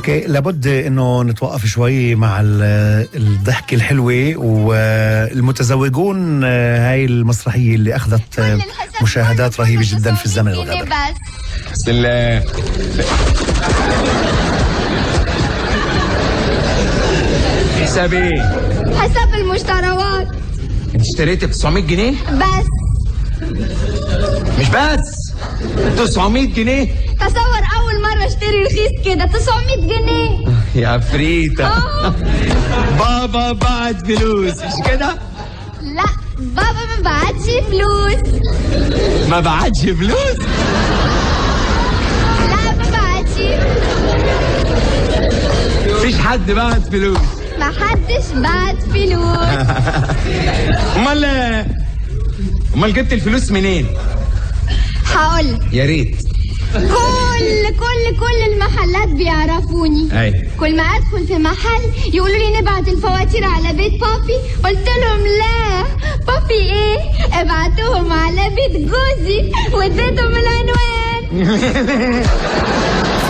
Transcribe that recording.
اوكي لابد انه نتوقف شوي مع ال- الضحكه الحلوه والمتزوجون آه، هاي المسرحيه اللي اخذت آه، مشاهدات رهيبه جدا في الزمن الغابر بس بس ال حساب ايه؟ حسب المشتريات انت اشتريت ب 900 جنيه؟ بس مش بس 900 جنيه تصور اول مرة اشتري رخيص كده 900 جنيه يا عفريتة آه. بابا بعت فلوس مش كده؟ لا بابا ما بعتش فلوس ما بعتش فلوس لا ما بعتش مفيش حد بعت فلوس ما حدش بعت فلوس امال امال جبت الفلوس منين؟ هقول يا ريت كل كل كل المحلات بيعرفوني اي كل ما ادخل في محل يقولوا لي نبعت الفواتير على بيت بابي قلت لهم لا بابي ايه ابعتوهم على بيت جوزي واديتهم العنوان